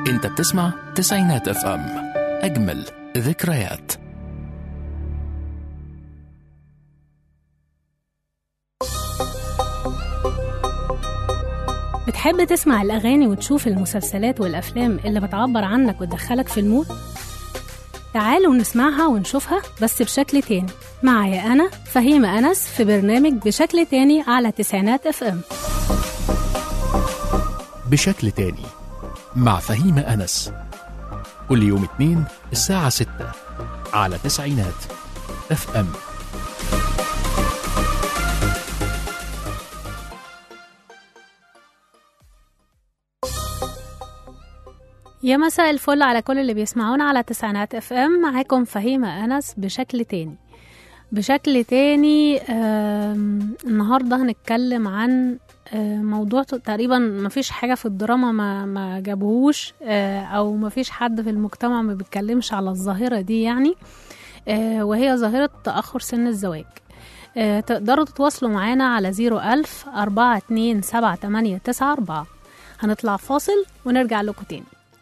انت بتسمع تسعينات اف ام اجمل ذكريات بتحب تسمع الأغاني وتشوف المسلسلات والأفلام اللي بتعبر عنك وتدخلك في المود؟ تعالوا نسمعها ونشوفها بس بشكل تاني معايا أنا فهيمة أنس في برنامج بشكل تاني على تسعينات اف ام بشكل تاني مع فهيمة أنس كل يوم اثنين الساعة ستة على تسعينات اف ام يا مساء الفل على كل اللي بيسمعونا على تسعينات اف ام معاكم فهيمة أنس بشكل تاني بشكل تاني آم، النهاردة هنتكلم عن آه، موضوع ت- تقريبا مفيش حاجة في الدراما ما, ما جابوهوش آه، أو مفيش حد في المجتمع ما بيتكلمش على الظاهرة دي يعني آه، وهي ظاهرة تأخر سن الزواج آه، تقدروا تتواصلوا معانا على زيرو ألف أربعة اتنين سبعة تمانية تسعة أربعة هنطلع فاصل ونرجع لكم تاني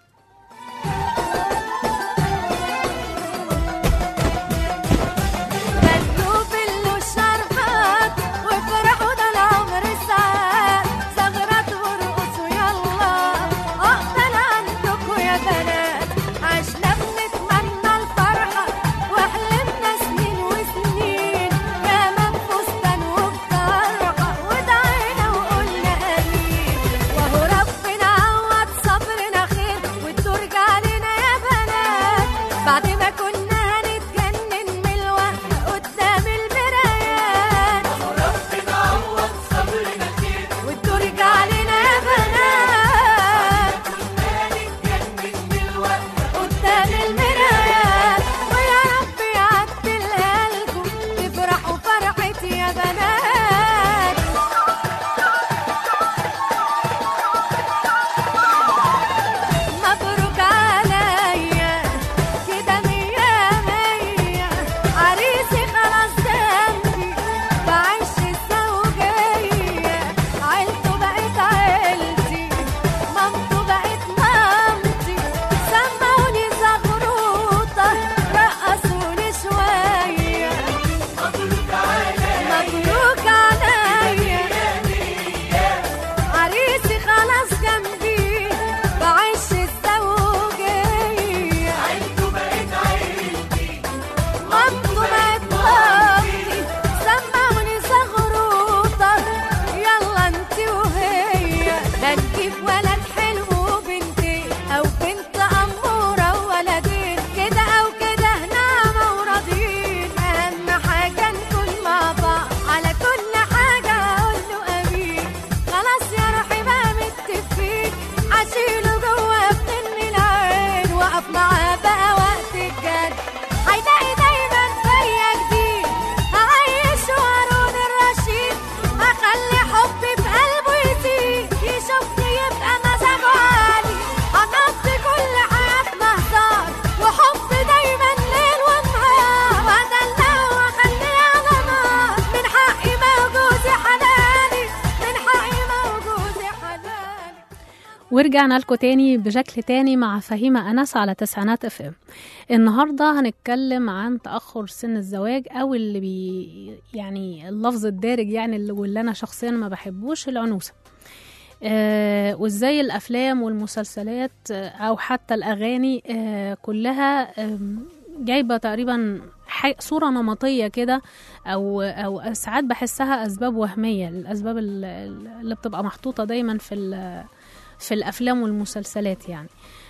بدلوا له الشربات وافرحوا ده العمر ساعات زغرات ورقصوا يلا اقبل عندكوا يا بنات عشنا بنتمنى الفرحة واحلمنا سنين وسنين ياما بفستان وبطرحة ودعينا وقلنا امين وهو ربنا عوض صبرنا خير والدرج علينا يا بنات بعد ما كنا هنتجنن من الوهم قدام المرايات ربنا عوض صبرنا خير والدرج علينا يا بنات كنا هنتجنن من الوهم قدام المرايات ويا رب يعدلها لكم تفرحوا فرحتي يا بنات مبروك عليا كده مية مية عريسي خلاص جنبي بعيش الزوجية عيلته بقت عيلتي مامته بقت مامتي سمعوني زغروطة رقصوني شوية مبروك عليا مبروك عليا عريسي خلاص جنبي بعيش الزوجية عيلته بقت عيلتي مامته بقت مامتي سمعوني زغروطة يلا انتي وهي هنجيب ولد حلو وبنتين او بنت امورة وولدين كده او كده نعمة وراضيين اهم حاجة نكون مع بعض على كل حاجة اقوله امين خلاص يا روحي بقى متفقين اشيله جوه بنن العين واقف معاه بقى وقت الجد هيلاقي دايما فيا جديد هعيشه هارون الرشيد هخلي حبي في قلبه يزيد يشوفني يبقى مزاجه عالي هنقضي كل حياتنا هزار وحب دايما ليل ونهار وادلعه واخليه على نار من حقي موجودي حلالي من حقي موجودي حلالي ورجعنا لكم تاني بشكل تاني مع فهيمة أنس على تسعينات اف ام النهاردة هنتكلم عن تأخر سن الزواج أو اللي بي يعني اللفظ الدارج يعني اللي واللي أنا شخصيا ما بحبوش العنوسة آه وازاي الأفلام والمسلسلات آه أو حتى الأغاني آه كلها آم، جايبة تقريبا ح- صورة نمطية كده أو أو ساعات بحسها أسباب وهمية الأسباب ال- اللي بتبقى محطوطة دايما في ال- في الافلام والمسلسلات يعني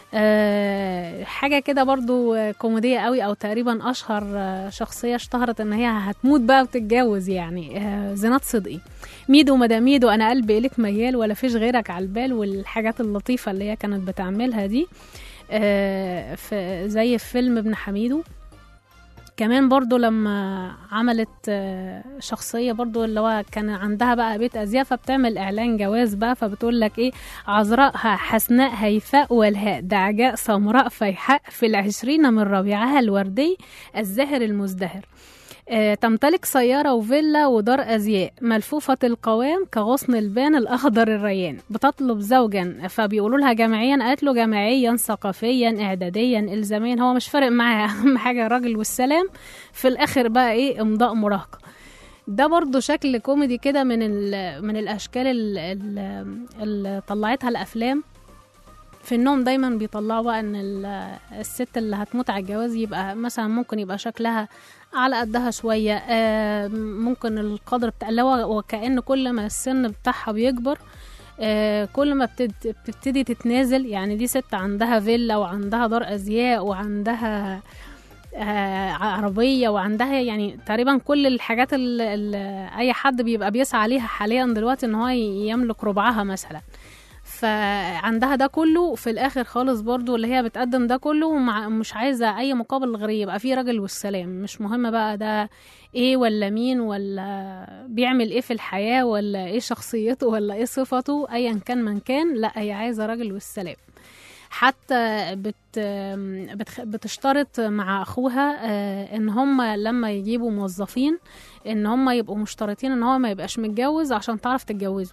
أه حاجة كده برضو آه، كوميدية قوي او تقريبا اشهر آه، شخصية اشتهرت ان هي هتموت بقى وتتجوز يعني أه زينات صدقي ميدو مدام ميدو انا قلبي اليك ميال ولا فيش غيرك على البال والحاجات اللطيفة اللي هي كانت بتعملها دي أه في زي في فيلم ابن حميدو كمان برضو لما عملت آه، شخصية برضو اللي هو كان عندها بقى بيت أزياء فبتعمل إعلان جواز بقى فبتقول لك إيه عذراء ه- حسناء هيفاء والهاء دعجاء سمراء فيحاء في العشرين من ربيعها الوردي الزاهر المزدهر آه، تمتلك سيارة وفيلا ودار أزياء ملفوفة القوام كغصن البان الأخضر الريان بتطلب زوجا فبيقولوا لها جامعيا قالت له جامعيا ثقافيا إعداديا إلزاميا هو مش فارق معاها أهم حاجة الراجل والسلام في الآخر بقى إيه إمضاء مراهقة ده برضو شكل كوميدي كده من ال من الأشكال ال- ال- اللي طلعتها الأفلام في النوم دايما بيطلعوا بقى ان ال- الست اللي هتموت على الجواز يبقى مثلا ممكن يبقى شكلها على قدها شوية آه، ممكن القدر بتاع اللي هو وكأن كل ما السن بتاعها بيكبر آه، كل ما بتد- بتبتدي تتنازل يعني دي ست عندها فيلا وعندها دار أزياء وعندها آه، عربية وعندها يعني تقريبا كل الحاجات اللي أي حد بيبقى بيسعى عليها حاليا دلوقتي إن هو يملك ربعها مثلا فعندها ده كله في الاخر خالص برضو اللي هي بتقدم ده كله ومش عايزه اي مقابل غير يبقى في راجل والسلام مش مهم بقى ده ايه ولا مين ولا بيعمل ايه في الحياه ولا ايه شخصيته ولا ايه صفته ايا كان من كان لا هي عايزه راجل والسلام حتى بت بتخ- بتشترط مع اخوها آه، ان هم لما يجيبوا موظفين ان هم يبقوا مشترطين ان هو ما يبقاش متجوز عشان تعرف تتجوزه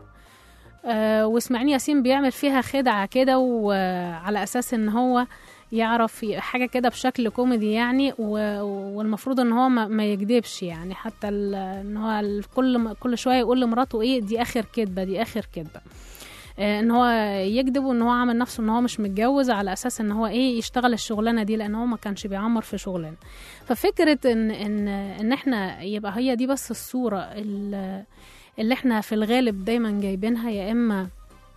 آه، واسماعيل ياسين بيعمل فيها خدعة كده وعلى أساس إن هو يعرف ي- حاجة كده بشكل كوميدي يعني و- والمفروض إن هو ما ما يكدبش يعني حتى ال- إن هو ال- كل ما- كل شوية يقول لمراته إيه دي آخر كدبة دي آخر كدبة آه، ان هو يكذب وان هو عامل نفسه ان هو مش متجوز على اساس ان هو ايه يشتغل الشغلانه دي لان هو ما كانش بيعمر في شغلانه ففكره ان ان ان احنا يبقى هي دي بس الصوره ال- اللي احنا في الغالب دايما جايبينها يا اما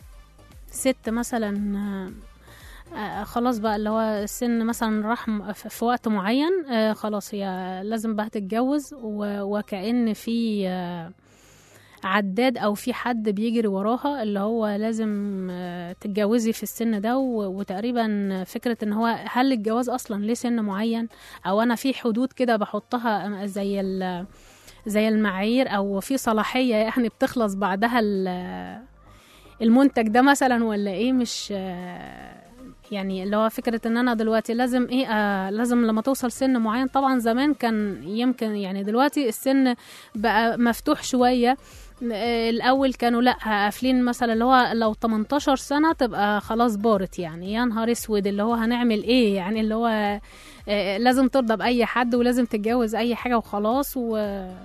ست مثلا آه، آه، خلاص بقى اللي هو السن مثلا راح م- ف- في وقت معين آه، خلاص هي لازم بقى تتجوز و- وكأن في آه، عداد او في حد بيجري وراها اللي هو لازم آه، تتجوزي في السن ده و- وتقريبا فكرة ان هو هل الجواز اصلا ليه سن معين او انا في حدود كده بحطها زي ال- زي المعايير او في صلاحية يعني بتخلص بعدها ال- المنتج ده مثلا ولا ايه مش آه، يعني اللي هو فكرة ان انا دلوقتي لازم ايه آه لازم لما توصل سن معين طبعا زمان كان يمكن يعني دلوقتي السن بقى مفتوح شوية آه، الاول كانوا لا قافلين مثلا اللي هو لو 18 سنة تبقى خلاص بارت يعني يا نهار اسود اللي هو هنعمل ايه يعني اللي هو آه، لازم ترضى باي حد ولازم تتجوز اي حاجة وخلاص و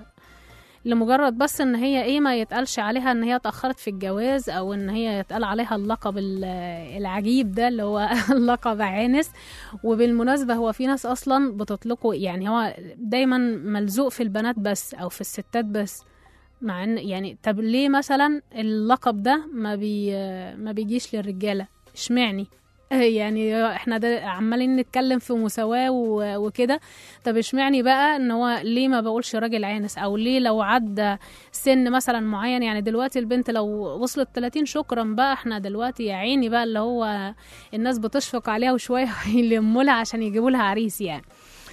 لمجرد بس ان هي ايه ما يتقالش عليها ان هي اتاخرت في الجواز او ان هي يتقال عليها اللقب ال- العجيب ده اللي هو لقب عانس وبالمناسبه هو في ناس اصلا بتطلقه يعني هو دايما ملزوق في البنات بس او في الستات بس مع ان يعني طب ليه مثلا اللقب ده ما بي ما بيجيش للرجاله اشمعني يعني احنا ده عمالين نتكلم في مساواة و- وكده طب اشمعني بقى ان هو ليه ما بقولش راجل عانس او ليه لو عدى سن مثلا معين يعني دلوقتي البنت لو وصلت 30 شكرا بقى احنا دلوقتي يا عيني بقى اللي هو الناس بتشفق عليها وشوية يلموا لها عشان يجيبوا لها عريس يعني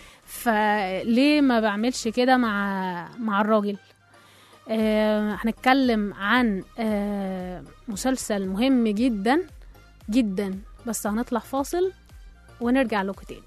فليه ما بعملش كده مع مع الراجل آه هنتكلم عن آه مسلسل مهم جدا جدا بس هنطلع فاصل ونرجع لكم تاني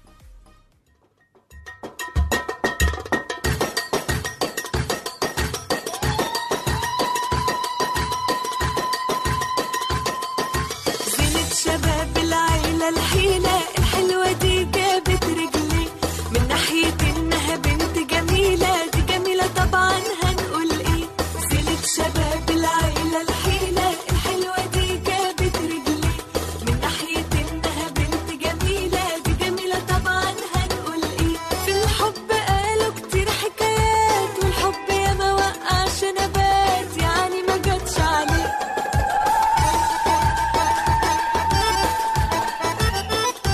زينة شباب العيلة الحيلة الحلوة دي جابت رجلي من ناحية إنها بنت جميلة دي جميلة طبعا هنقول إيه زينة شباب العيلة الحيلة الحلوة دي جابت رجلي من ناحية إنها بنت جميلة دي جميلة طبعا هنقول إيه في الحب قالوا كتير حكايات والحب ياما وقع شنبات يعني ما جاتش عليه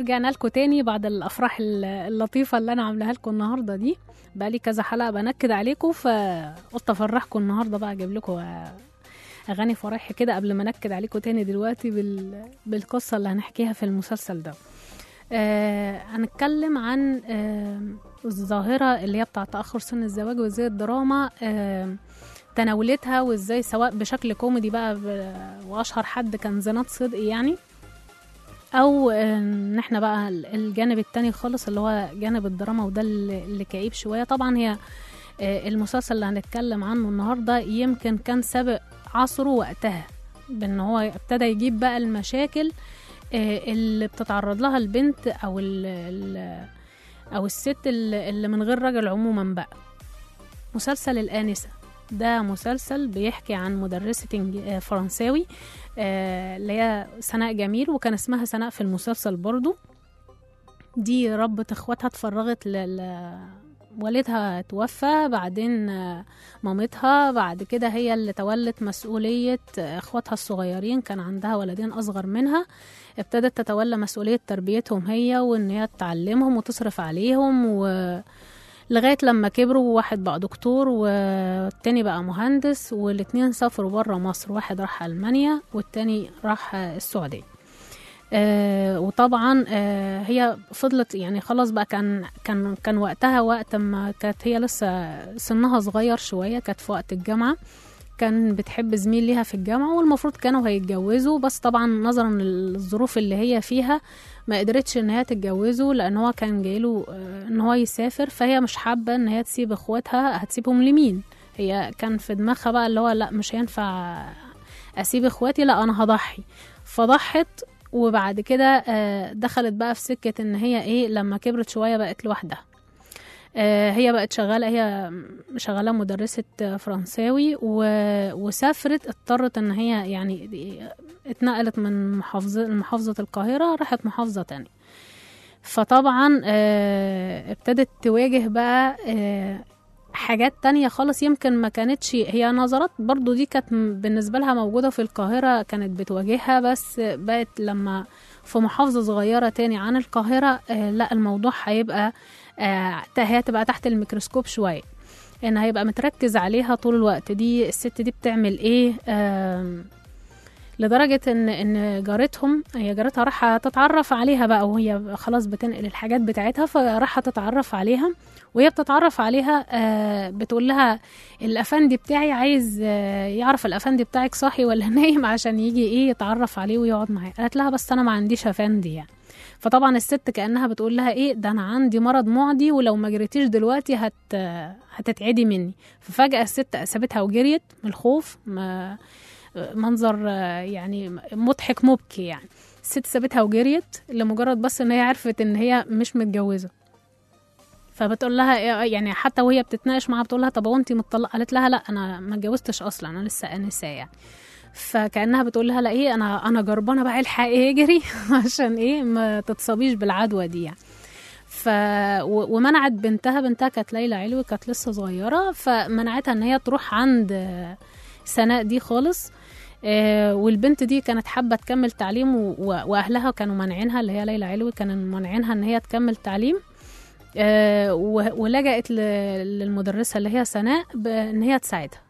ورجعنا لكم تاني بعد الافراح ال- اللطيفه اللي انا عاملاها لكم النهارده دي بقالي كذا حلقه بنكد عليكم فقلت افرحكم النهارده بقى اجيب لكم اغاني فرايح كده قبل ما انكد عليكم تاني دلوقتي بال... بالقصه اللي هنحكيها في المسلسل ده آه هنتكلم عن آه الظاهره اللي هي بتاع تاخر سن الزواج وازاي الدراما آه تناولتها وازاي سواء بشكل كوميدي بقى ب... واشهر حد كان زناد صدقي يعني او ان احنا بقى الجانب التاني خالص اللي هو جانب الدراما وده اللي اللي كئيب شويه طبعا هي آه، المسلسل اللي هنتكلم عنه النهارده يمكن كان سابق عصره وقتها بان هو ابتدى يجيب بقى المشاكل آه، اللي بتتعرض لها البنت او ال ال او الست اللي اللي من غير راجل عموما بقى مسلسل الآنسة ده مسلسل بيحكي عن مدرسة إنج- آه، فرنساوي آه، اللي هي سناء جميل وكان اسمها سناء في المسلسل برضو دي ربة اخواتها اتفرغت لل والدها توفى بعدين آه، مامتها بعد كده هي اللي تولت مسؤولية آه، اخواتها الصغيرين كان عندها ولدين اصغر منها ابتدت تتولى مسؤولية تربيتهم هي وان هي تعلمهم وتصرف عليهم و لغاية لما كبروا واحد بقى دكتور والتاني بقى مهندس والاتنين سافروا برا مصر واحد راح ألمانيا والتاني راح آه، السعودية آه وطبعا آه هي فضلت يعني خلاص بقى كان كان كان وقتها وقت ما كانت هي لسه سنها صغير شوية كانت في وقت الجامعة كان بتحب زميل ليها في الجامعة والمفروض كانوا هيتجوزوا بس طبعا نظرا للظروف اللي هي فيها ما قدرتش ان هي تتجوزه لان هو كان جايله آه، ان هو يسافر فهي مش حابة ان هي تسيب اخواتها هتسيبهم لمين هي كان في دماغها بقى اللي هو لا مش هينفع اسيب اخواتي لا انا هضحي فضحت وبعد كده آه، دخلت بقى في سكة ان هي ايه لما كبرت شوية بقت لوحدها آه، هي بقت شغالة هي شغالة مدرسة آه، فرنساوي و- وسافرت اضطرت ان هي يعني دي- اتنقلت من محافظة محافظة القاهرة راحت محافظة تانية فطبعا آه، ابتدت تواجه بقى آه، حاجات تانية خالص يمكن ما كانتش هي نظرات برضو دي كانت م- بالنسبة لها موجودة في القاهرة كانت بتواجهها بس بقت لما في محافظة صغيرة تاني عن القاهرة آه، لا الموضوع هيبقى آه، هي تبقى تحت الميكروسكوب شوية ان هيبقى متركز عليها طول الوقت دي الست دي بتعمل ايه آم، لدرجة ان ان جارتهم هي جارتها راح تتعرف عليها بقى وهي خلاص بتنقل الحاجات بتاعتها فراح تتعرف عليها وهي بتتعرف عليها آه، بتقول لها الافندي بتاعي عايز آه، يعرف الافندي بتاعك صاحي ولا نايم عشان يجي ايه يتعرف عليه ويقعد معاه قالت لها بس انا ما عنديش افندي يعني فطبعا الست كانها بتقول لها ايه ده انا عندي مرض معدي ولو ما جريتيش دلوقتي هت هتتعدي مني ففجاه الست سابتها وجريت من الخوف ما منظر آه، يعني مضحك مبكي يعني الست سابتها وجريت لمجرد بس ان هي عرفت ان هي مش متجوزه فبتقول لها إيه- يعني حتى وهي بتتناقش معاها بتقول لها طب هو انت مطلقه قالت لها لا انا ما اتجوزتش اصلا انا لسه انسه يعني فكانها بتقول لها لا ايه انا انا جربانه بقى الحق اجري عشان ايه ما تتصابيش بالعدوى دي يعني ف و- ومنعت بنتها بنتها كانت ليلى علوي كانت لسه صغيره فمنعتها ان هي تروح عند آه، سناء دي خالص آه، والبنت دي كانت حابه تكمل تعليم و- و- واهلها كانوا مانعينها اللي هي ليلى علوي كانوا مانعينها ان هي تكمل تعليم آه، و- ولجأت ل- للمدرسه اللي هي سناء بان هي تساعدها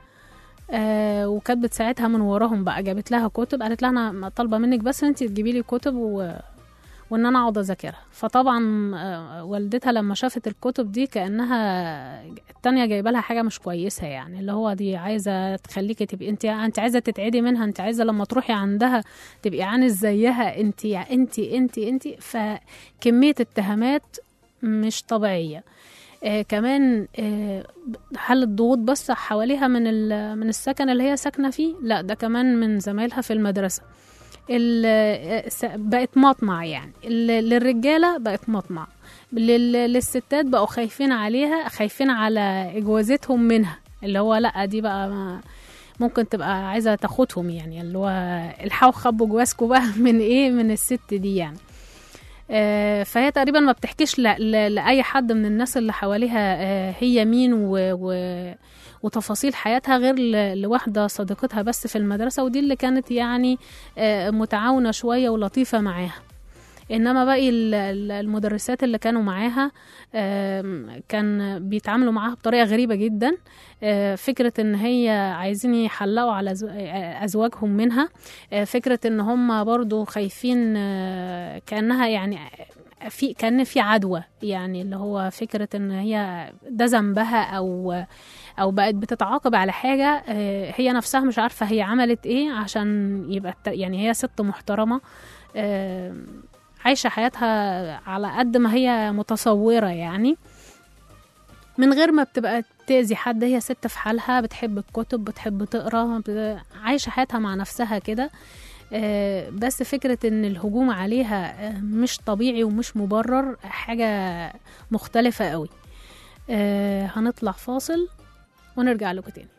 آه وكانت بتساعدها من وراهم بقى جابت لها كتب قالت لها انا طالبه منك بس انت تجيبي لي كتب و... وان انا اقعد اذاكرها فطبعا آه، والدتها لما شافت الكتب دي كانها التانية جايبه لها حاجه مش كويسه يعني اللي هو دي عايزه تخليكي تبقي انت انت عايزه تتعدي منها انت عايزه لما تروحي عندها تبقي عانس زيها انت انت انت انت فكميه اتهامات مش طبيعيه آه كمان آه هل الضغوط بس حواليها من ال- من السكن اللي هي ساكنه فيه لا ده كمان من زمايلها في المدرسه ال- آه، س- بقت مطمع يعني ال- للرجاله بقت مطمع لل- للستات بقوا خايفين عليها خايفين على اجوازتهم منها اللي هو لا دي بقى ما ممكن تبقى عايزه تاخدهم يعني اللي هو الحقوا خبوا جوازكم بقى من ايه من الست دي يعني آه، فهي تقريبا ما بتحكيش ل- ل- لاي حد من الناس اللي حواليها آه، هي مين و... و... وتفاصيل حياتها غير ل... لواحده صديقتها بس في المدرسه ودي اللي كانت يعني آه، متعاونه شويه ولطيفه معاها انما باقي ال- ال- المدرسات اللي كانوا معاها آم، كان بيتعاملوا معاها بطريقه غريبه جدا آه، فكره ان هي عايزين يحلقوا على زو- آه، ازواجهم منها آه، فكره ان هم برضو خايفين آه، كانها يعني في كان في عدوى يعني اللي هو فكره ان هي ده ذنبها او او بقت بتتعاقب على حاجه آه، هي نفسها مش عارفه هي عملت ايه عشان يبقى الت- يعني هي ست محترمه آه، عايشه حياتها على قد ما هي متصوره يعني من غير ما بتبقى تأذي حد هي ست في حالها بتحب الكتب بتحب تقرا بت- عايشه حياتها مع نفسها كده آه، بس فكرة ان الهجوم عليها آه، مش طبيعي ومش مبرر حاجة مختلفة قوي آه، هنطلع فاصل ونرجع لكم تاني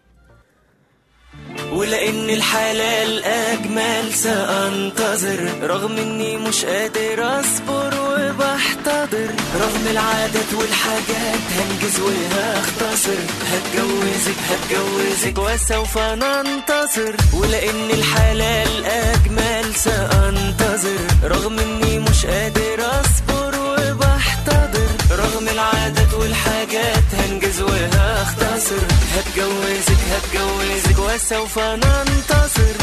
ولأن الحلال أجمل سأنتظر رغم إني مش قادر أصبر وبحتضر رغم العادات والحاجات هنجز وهختصر هتجوزك هتجوزك وسوف ننتصر ولأن الحلال أجمل سأنتظر رغم إني مش قادر أصبر وبحتضر رغم العادات والحاجات هنجز وهختصر هتجوزك هتجوزك وسوف ننتصر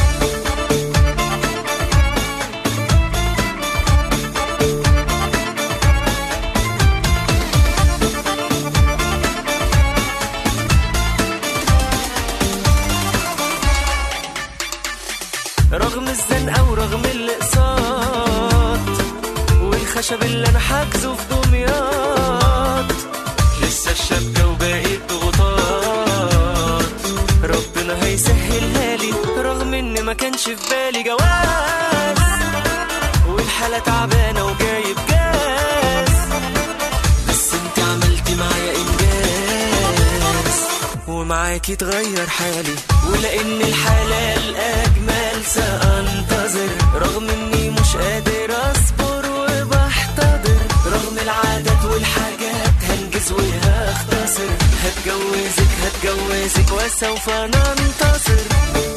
رغم الزنقة ورغم الاقساط والخشب اللي انا حاجزه في دمياط لسه الشبكة وباقي الضغوطات ربنا هيسهلها لي رغم ان ما كانش في بالي جواز والحالة تعبانة وجايب جاز بس انت عملتي معايا انجاز ومعاكي تغير حالي ولان الحلال اجمل سانتظر رغم اني مش قادر اصبر وبحتضر رغم العادات والحاجات هنجز وهختصر هتجوزك هتجوزك وسوف ننتصر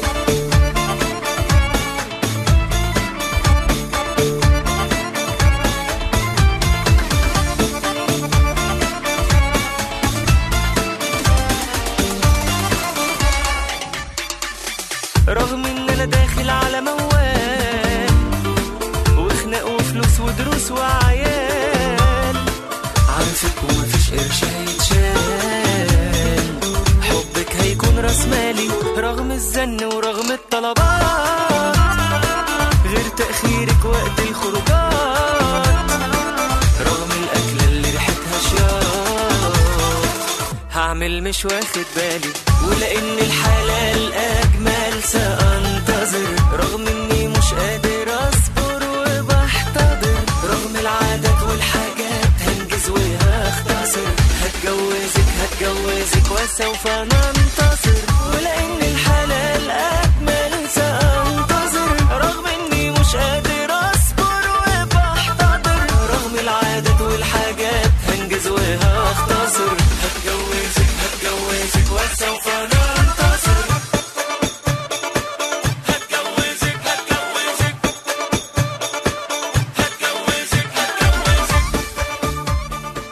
رغم ان انا داخل على موال وخناق وفلوس ودروس وعيال عارفك ومفيش قرش هيتشال حبك هيكون راس مالي رغم الزن ورغم الطلبات غير تأخيرك وقت الخروجات رغم الأكلة اللي ريحتها شياط هعمل مش واخد بالي ولأن الحلال أجمل سأنتظر رغم إني مش قادر أصبر وبحتضر رغم العادات والحاجات هنجز وهختصر هتجوزك هتجوزك وسوف ننتصر ولأن الحلال أجمل سأنتظر رغم إني مش قادر أصبر وبحتضر رغم العادات والحاجات هنجز وهختصر هتجوزك هتجوزك وسوف ننتصر هتجوزك هتجوزك هتجوزك هتجوزك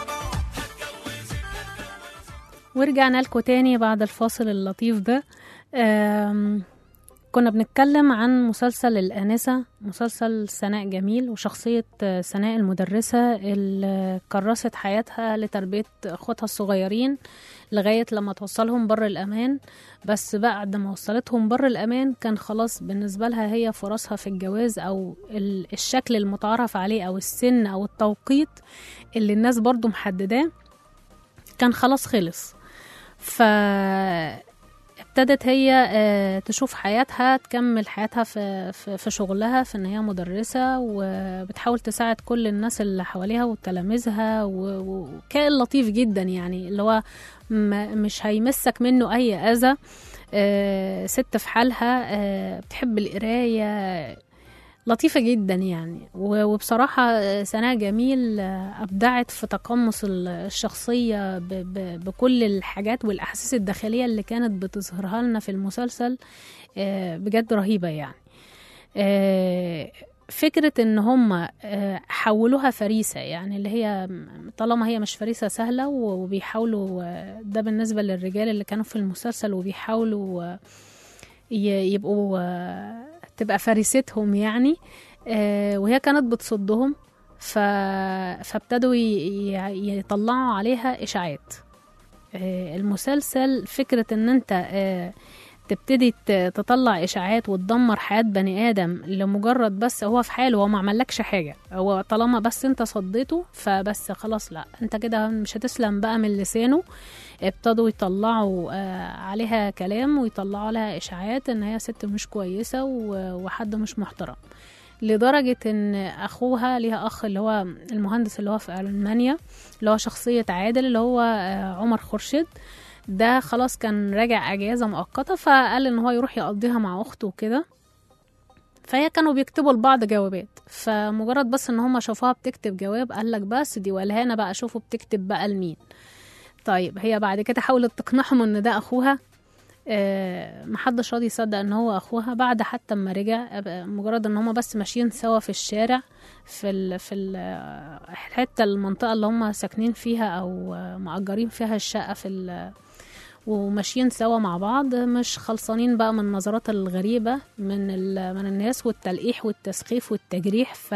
ورجعنا لكم تاني بعد الفاصل اللطيف ده آم، كنا بنتكلم عن مسلسل الآنسة مسلسل سناء جميل وشخصية آه، سناء المدرسة اللي كرست حياتها لتربية أخواتها الصغيرين لغاية لما توصلهم بر الأمان بس بعد ما وصلتهم بر الأمان كان خلاص بالنسبة لها هي فرصها في الجواز أو ال- الشكل المتعارف عليه أو السن أو التوقيت اللي الناس برضو محدداه كان خلاص خلص فابتدت هي آه، تشوف حياتها تكمل حياتها في, في, في شغلها في ان هي مدرسة وبتحاول تساعد كل الناس اللي حواليها وتلاميذها و- وكائن لطيف جدا يعني اللي هو م- مش هيمسك منه اي اذى آه، ست في حالها آه، بتحب القراية لطيفة جدا يعني و- وبصراحة آه، سناء جميل آه، أبدعت في تقمص ال- الشخصية ب- ب- بكل الحاجات والأحاسيس الداخلية اللي كانت بتظهرها لنا في المسلسل آه، بجد رهيبة يعني آه، فكرة ان هم آه، حولوها فريسة يعني اللي هي طالما هي مش فريسة سهلة وبيحاولوا آه، ده بالنسبة للرجال اللي كانوا في المسلسل وبيحاولوا آه، ي- يبقوا آه، تبقى فريستهم يعني آه، وهي كانت بتصدهم ف... فابتدوا ي... ي- يطلعوا عليها إشاعات آه، المسلسل فكرة ان انت آه، تبتدي ت- تطلع اشاعات وتدمر حياه بني ادم لمجرد بس هو في حاله هو ما عملكش حاجه هو طالما بس انت صديته فبس خلاص لا انت كده مش هتسلم بقى من لسانه ابتدوا يطلعوا آه، عليها كلام ويطلعوا عليها اشاعات ان هي ست مش كويسه و- وحد مش محترم لدرجة ان اخوها ليها اخ اللي هو المهندس اللي هو في المانيا اللي هو شخصية عادل اللي هو آه، عمر خورشيد ده خلاص كان راجع اجازه مؤقته فقال ان هو يروح يقضيها مع اخته وكده فهي كانوا بيكتبوا لبعض جوابات فمجرد بس ان هم شافوها بتكتب جواب قال لك بس دي ولهانه بقى شوفوا بتكتب بقى لمين طيب هي بعد كده حاولت تقنعهم ان ده اخوها آه، محدش راضي يصدق ان هو اخوها بعد حتى اما رجع آه، مجرد ان هما بس ماشيين سوا في الشارع في ال في ال آه، الحته المنطقه اللي هما ساكنين فيها او آه، مأجرين فيها الشقه في ال- وماشيين سوا مع بعض مش خلصانين بقى من النظرات الغريبة من, ال- من الناس والتلقيح والتسخيف والتجريح ف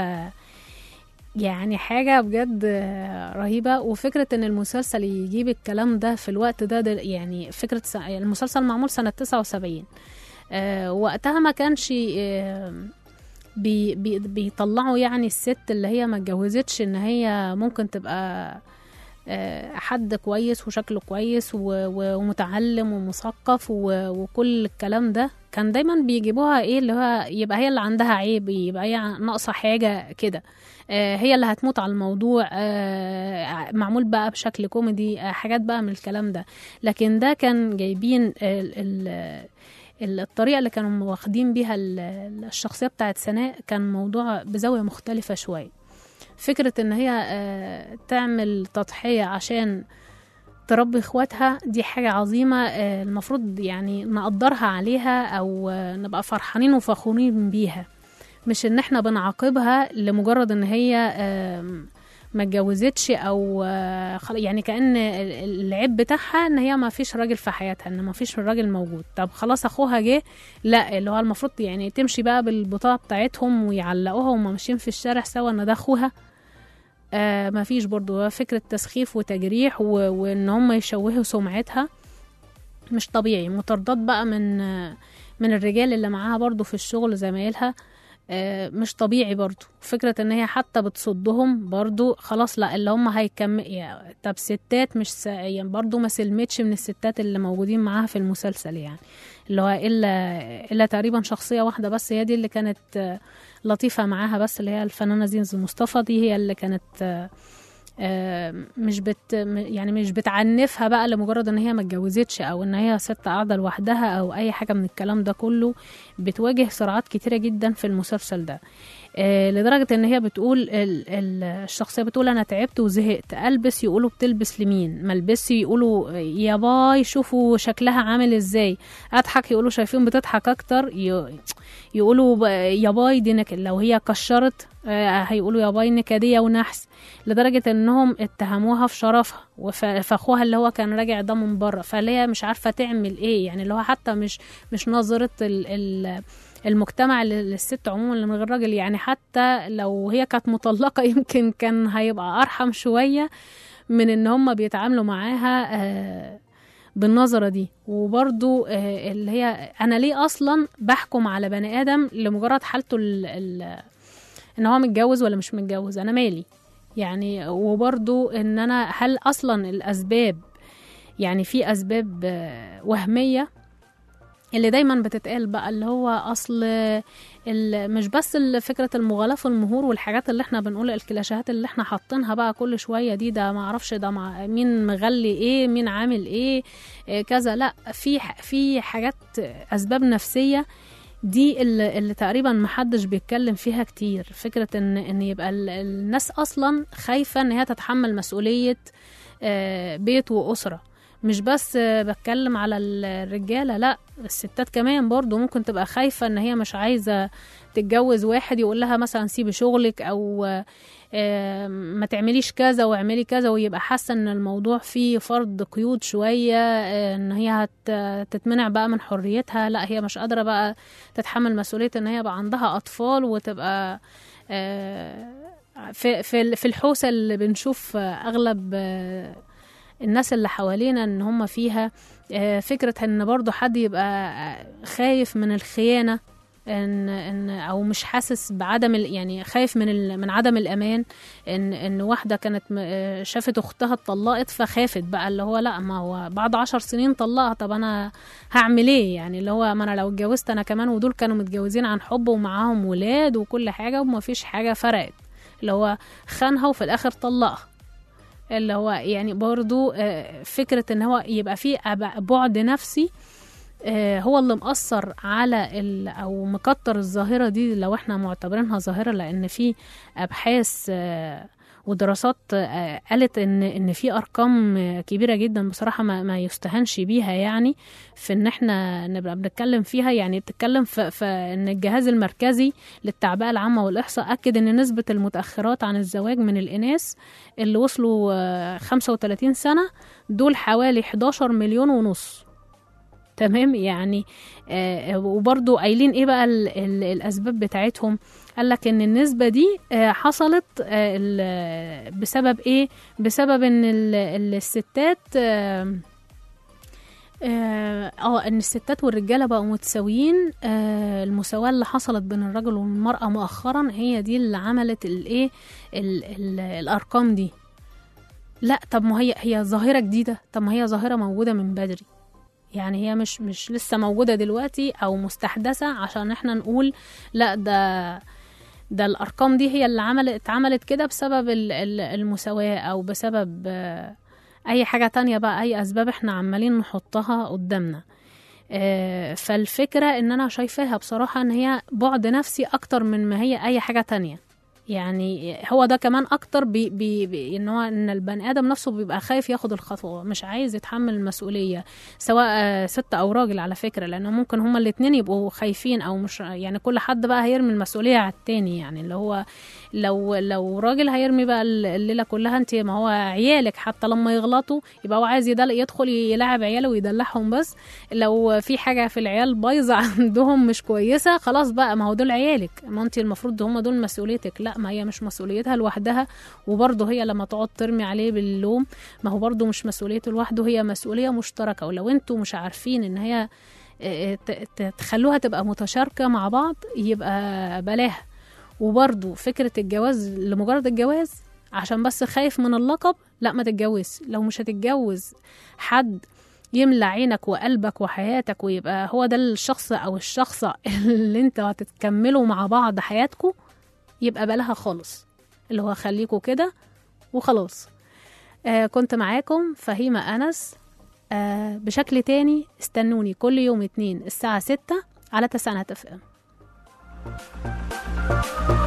يعني حاجة بجد رهيبة وفكرة ان المسلسل يجيب الكلام ده في الوقت ده, ده يعني فكرة س- المسلسل معمول سنة 79 آه وقتها ما كانش آه بي بي بيطلعوا يعني الست اللي هي ما اتجوزتش ان هي ممكن تبقى آه، حد كويس وشكله كويس و- و- ومتعلم ومثقف و- وكل الكلام ده كان دايما بيجيبوها ايه اللي هو يبقى هي اللي عندها عيب يبقى هي ناقصه حاجه كده آه، هي اللي هتموت على الموضوع آه، معمول بقى بشكل كوميدي آه، حاجات بقى من الكلام ده لكن ده كان جايبين ال- ال- ال- الطريقه اللي كانوا واخدين بيها ال- الشخصيه بتاعت سناء كان موضوع بزاويه مختلفه شويه فكرة ان هي آه، تعمل تضحية عشان تربي اخواتها دي حاجة عظيمة آه، المفروض يعني نقدرها عليها او آه، نبقى فرحانين وفخورين بيها مش ان احنا بنعاقبها لمجرد ان هي آم، ما اتجوزتش او آه، خلا- يعني كان ال- العيب بتاعها ان هي ما فيش راجل في حياتها ان ما فيش راجل موجود طب خلاص اخوها جه لا اللي هو المفروض يعني تمشي بقى بالبطاقه بتاعتهم ويعلقوها وهم ماشيين في الشارع سوا ان ده اخوها آه ما فيش برضو هو فكرة تسخيف وتجريح و... وان هم يشوهوا سمعتها مش طبيعي مطاردات بقى من آه، من الرجال اللي معاها برضو في الشغل زمايلها آه، مش طبيعي برضو فكرة ان هي حتى بتصدهم برضو خلاص لا اللي هم هيكمل يعني طب ستات مش س... يعني برضو ما سلمتش من الستات اللي موجودين معاها في المسلسل يعني اللي هو الا الا تقريبا شخصية واحدة بس هي دي اللي كانت آه، لطيفة معاها بس اللي هي الفنانة زينز مصطفى دي هي اللي كانت آه، آه، مش بت م- يعني مش بتعنفها بقى لمجرد ان هي ما اتجوزتش او ان هي ست قاعده لوحدها او اي حاجه من الكلام ده كله بتواجه صراعات كتيره جدا في المسلسل ده آه، لدرجه ان هي بتقول ال- ال- الشخصيه بتقول انا تعبت وزهقت البس يقولوا بتلبس لمين ملبس يقولوا يا باي شوفوا شكلها عامل ازاي اضحك يقولوا شايفين بتضحك اكتر ي- يقولوا ب- يا باي دي نك... لو هي كشرت آه، هيقولوا يا باي نكديه ونحس لدرجه انهم اتهموها في شرفها وف- فاخوها اللي هو كان راجع ده من بره فاللي هي مش عارفه تعمل ايه يعني اللي هو حتى مش مش نظره ال... ال... المجتمع لل- للست عموما اللي من غير راجل يعني حتى لو هي كانت مطلقه يمكن كان هيبقى ارحم شويه من ان هم بيتعاملوا معاها آه، بالنظرة دي وبرضو آه، اللي هي أنا ليه أصلا بحكم على بني آدم لمجرد حالته ال ال إن هو متجوز ولا مش متجوز أنا مالي يعني وبرضو إن أنا هل أصلا الأسباب يعني في أسباب آه، وهمية اللي دايما بتتقال بقى اللي هو اصل ال- مش بس ال- فكره المغالاه في المهور والحاجات اللي احنا بنقول الكلاشيهات اللي احنا حاطينها بقى كل شويه دي ده ما اعرفش ده مع مين مغلي ايه مين عامل ايه إيه كذا لا في ح- في حاجات اسباب نفسيه دي اللي, اللي تقريبا محدش بيتكلم فيها كتير فكره ان ان يبقى ال- الناس اصلا خايفه ان هي تتحمل مسؤوليه آه، بيت واسره مش بس آه، بتكلم على ال- الرجالة لا الستات كمان برضو ممكن تبقى خايفة ان هي مش عايزة تتجوز واحد يقول لها مثلا سيبي شغلك او آه، آه، ما تعمليش كذا واعملي كذا ويبقى حاسة ان الموضوع فيه فرض قيود شوية آه، ان هي هت- تتمنع بقى من حريتها لا هي مش قادرة بقى تتحمل مسؤولية ان هي بقى عندها اطفال وتبقى آه، في في في الحوسة اللي بنشوف آه، اغلب آه، الناس اللي حوالينا ان هم فيها آه، فكرة ان برضو حد يبقى آه، خايف من الخيانة ان ان او مش حاسس بعدم ال- يعني خايف من ال- من عدم الامان ان ان واحده كانت م- آه، شافت اختها اتطلقت فخافت بقى اللي هو لا ما هو بعد عشر سنين طلقها طب انا هعمل ايه يعني اللي هو ما انا لو اتجوزت انا كمان ودول كانوا متجوزين عن حب ومعاهم ولاد وكل حاجه وما فيش حاجه فرقت اللي هو خانها وفي الاخر طلقها اللي هو يعني برضو آه، فكرة ان هو يبقى فيه أب- بعد نفسي آه، هو اللي مأثر على ال أو مكتر الظاهرة دي لو احنا معتبرينها ظاهرة لأن في أبحاث آه، ودراسات آه، قالت ان ان في ارقام آه، كبيره جدا بصراحه ما, ما يستهانش بيها يعني في ان احنا نبقى بنتكلم فيها يعني بتتكلم في, في ان الجهاز المركزي للتعبئه العامه والاحصاء اكد ان نسبه المتاخرات عن الزواج من الاناث اللي وصلوا آه، 35 سنه دول حوالي 11 مليون ونص تمام يعني آه وبرضو قايلين ايه بقى ال ال الاسباب بتاعتهم قال لك ان النسبه دي آه حصلت آه ال- بسبب ايه بسبب ان ال- ال- الستات آه اه آه، ان الستات والرجاله بقوا متساويين آه المساواه اللي حصلت بين الرجل والمراه مؤخرا هي دي اللي عملت الايه ال- ال- الارقام دي لا طب ما هي هي ظاهره جديده طب ما هي ظاهره موجوده من بدري يعني هي مش مش لسه موجودة دلوقتي أو مستحدثة عشان احنا نقول لا ده ده الأرقام دي هي اللي عملت اتعملت كده بسبب ال- ال- المساواة أو بسبب آه، أي حاجة تانية بقى أي أسباب احنا عمالين نحطها قدامنا آه، فالفكرة إن أنا شايفاها بصراحة إن هي بعد نفسي أكتر من ما هي أي حاجة تانية يعني هو ده كمان اكتر بي بي بي ان هو ان البني ادم نفسه بيبقى خايف ياخد الخطوه مش عايز يتحمل المسؤوليه سواء آه، ست او راجل على فكره لان ممكن هما الاتنين يبقوا خايفين او مش يعني كل حد بقى هيرمي المسؤوليه على التاني يعني اللي هو لو لو راجل هيرمي بقى الليله كلها انت ما هو عيالك حتى لما يغلطوا يبقى هو عايز يدل يدخل يلعب عياله ويدلعهم بس لو في حاجه في العيال بايظه عندهم مش كويسه خلاص بقى ما هو دول عيالك ما انت المفروض هم دول مسؤوليتك لا ما هي مش مسؤوليتها لوحدها وبرضه هي لما تقعد ترمي عليه باللوم ما هو برضه مش مسؤوليته لوحده هي مسؤوليه مشتركه ولو انتوا مش عارفين ان هي اه، ت- ت- تخلوها تبقى متشاركه مع بعض يبقى بلاها وبرضه فكره الجواز لمجرد الجواز عشان بس خايف من اللقب لا ما تتجوز لو مش هتتجوز حد يملى عينك وقلبك وحياتك ويبقى هو ده الشخص او الشخصة اللي انت هتتكملوا مع بعض حياتكم يبقى بلاها خالص اللي هو خليكوا كده وخلاص آه كنت معاكم فهيمة أنس آه بشكل تاني استنوني كل يوم اتنين الساعة ستة على تسعة اف ام